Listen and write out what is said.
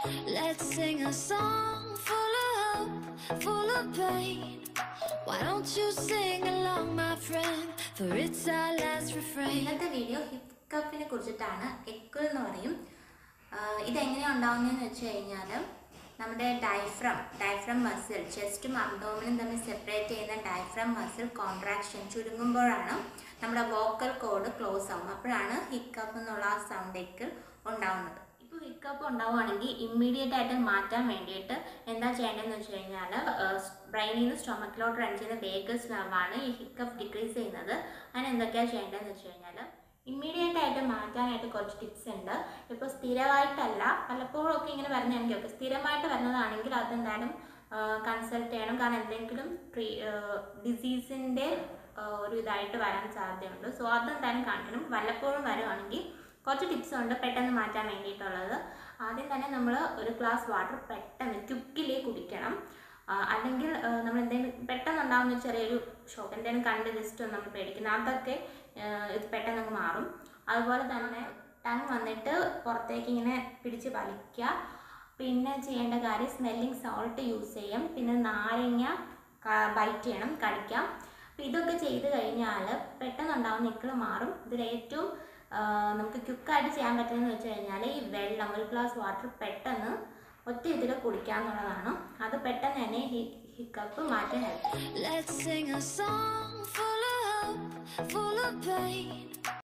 Let's sing a song full of hope, full of pain. Why don't you sing along, my friend? For it's our last refrain. ഇന്നത്തെ video ഹിക്കപ്പിനെ കുറിച്ചിട്ടാണ് എക്കിൾ എന്ന് പറയും ആഹ് ഇതെങ്ങനെയാണ് ഉണ്ടാവുന്നതെന്ന് വെച്ച് കഴിഞ്ഞാൽ നമ്മുടെ ഡയഫ്രം ഡയഫ്രം മസിൽ ചെസ്റ്റും അബ്ഡോമിനും തമ്മിൽ സെപ്പറേറ്റ് ചെയ്യുന്ന ഡയഫ്രം മസിൽ കോൺട്രാക്ഷൻ ചുരുങ്ങുമ്പോഴാണ് നമ്മുടെ വോക്കൽ കോഡ് ക്ലോസ് ആവും അപ്പോഴാണ് ഹിക്കപ്പ് എന്നുള്ള ആ സൗണ്ട് എക്കിൾ ഉണ്ടാവുന്നത് ഇപ്പോൾ ഹിക്കപ്പ് ഉണ്ടാവുകയാണെങ്കിൽ ഇമ്മീഡിയറ്റ് ആയിട്ട് മാറ്റാൻ വേണ്ടിയിട്ട് എന്താ ചെയ്യേണ്ടതെന്ന് വെച്ച് കഴിഞ്ഞാൽ ബ്രെയിനിൽ നിന്ന് സ്റ്റൊമക്കിലോട്ട് റൺ ചെയ്യുന്ന വേഗസ് നെർവാണ് ഈ ഹിക്കപ്പ് ഡിക്രീസ് ചെയ്യുന്നത് അതിന് എന്തൊക്കെയാണ് ചെയ്യേണ്ടതെന്ന് വെച്ച് കഴിഞ്ഞാൽ ഇമ്മീഡിയറ്റ് ആയിട്ട് മാറ്റാനായിട്ട് കുറച്ച് ടിപ്സ് ഉണ്ട് ഇപ്പോൾ സ്ഥിരമായിട്ടല്ല പലപ്പോഴും ഒക്കെ ഇങ്ങനെ വരുന്നതാണെങ്കിൽ ഒക്കെ സ്ഥിരമായിട്ട് വരുന്നതാണെങ്കിൽ അതെന്തായാലും കൺസൾട്ട് ചെയ്യണം കാരണം എന്തെങ്കിലും ട്രീ ഡിസീസിൻ്റെ ഒരു ഇതായിട്ട് വരാൻ സാധ്യതയുണ്ട് സോ അതെന്തായാലും കാണിക്കണം വല്ലപ്പോഴും വരുവാണെങ്കിൽ കുറച്ച് ടിപ്സ് ഉണ്ട് പെട്ടെന്ന് മാറ്റാൻ വേണ്ടിയിട്ടുള്ളത് ആദ്യം തന്നെ നമ്മൾ ഒരു ഗ്ലാസ് വാട്ടർ പെട്ടെന്ന് ക്യുക്കിലേ കുടിക്കണം ആ, അല്ലെങ്കിൽ ആ, നമ്മൾ എന്തെങ്കിലും പെട്ടെന്ന് ഉണ്ടാകുന്ന ചെറിയൊരു ഷോക്ക് എന്തെങ്കിലും കണ്ട് ജസ്റ്റ് ഒന്ന് നമ്മൾ പേടിക്കുന്നത് അതൊക്കെ ആ, ഇത് പെട്ടെന്ന് അങ്ങ് മാറും അതുപോലെ തന്നെ ടങ് വന്നിട്ട് പുറത്തേക്ക് ഇങ്ങനെ പിടിച്ച് വലിക്കുക പിന്നെ ചെയ്യേണ്ട കാര്യം സ്മെല്ലിങ് സോൾട്ട് യൂസ് ചെയ്യും പിന്നെ നാരങ്ങ ബൈറ്റ് ചെയ്യണം കടിക്കാം അപ്പം ഇതൊക്കെ ചെയ്ത് കഴിഞ്ഞാൽ പെട്ടെന്ന് ഉണ്ടാകുന്ന ഇക്കിൾ മാറും ഇതിൽ ഏറ്റവും ആ, നമുക്ക് ക്യുക്കായിട്ട് ചെയ്യാൻ പറ്റുന്നതെന്ന് വെച്ച് കഴിഞ്ഞാൽ ഈ വെള്ളം ഒരു ഗ്ലാസ് വാട്ടർ പെട്ടെന്ന് ഒറ്റ ഇതിൽ കുടിക്കാന്നുള്ളതാണ് അത് പെട്ടെന്ന് തന്നെ ഹി ഹിക്കപ്പ് മാറ്റാൻ help Let's sing a song full of hope, full of pain.